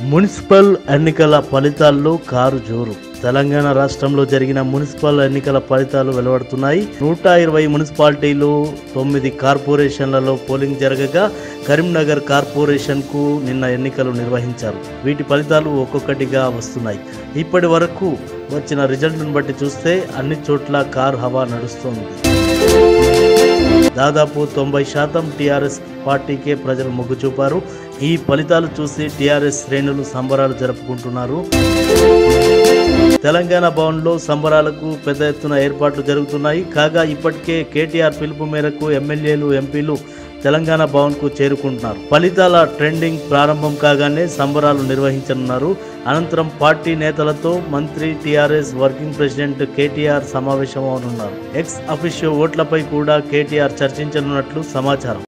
municipal ఎన్నికల ఫలితాల్లో car జోరు తెలంగాణ రాష్ట్రంలో జరిగిన మున్సిపల్ ఎన్నికల ఫలితాలు వెలువడుతున్నాయి నూట ఇరవై మున్సిపాలిటీలు తొమ్మిది కార్పొరేషన్లలో పోలింగ్ జరగగా కరీంనగర్ కార్పొరేషన్ కు నిన్న ఎన్నికలు నిర్వహించారు వీటి ఫలితాలు ఒక్కొక్కటిగా వస్తున్నాయి ఇప్పటి వరకు వచ్చిన రిజల్ట్ను బట్టి చూస్తే అన్ని చోట్ల కారు హవా నడుస్తోంది దాదాపు తొంభై శాతం టీఆర్ఎస్ పార్టీకే ప్రజలు మొగ్గు చూపారు ఈ ఫలితాలు చూసి టీఆర్ఎస్ శ్రేణులు సంబరాలు జరుపుకుంటున్నారు తెలంగాణ భవన్లో సంబరాలకు పెద్ద ఎత్తున ఏర్పాట్లు జరుగుతున్నాయి కాగా ఇప్పటికే కేటీఆర్ పిలుపు మేరకు ఎమ్మెల్యేలు ఎంపీలు తెలంగాణ భవన్కు చేరుకుంటున్నారు ఫలితాల ట్రెండింగ్ ప్రారంభం కాగానే సంబరాలు నిర్వహించనున్నారు అనంతరం పార్టీ నేతలతో మంత్రి టీఆర్ఎస్ వర్కింగ్ ప్రెసిడెంట్ కేటీఆర్ సమావేశం అవనున్నారు ఎక్స్ అఫీషియో ఓట్లపై కూడా కేటీఆర్ చర్చించనున్నట్లు సమాచారం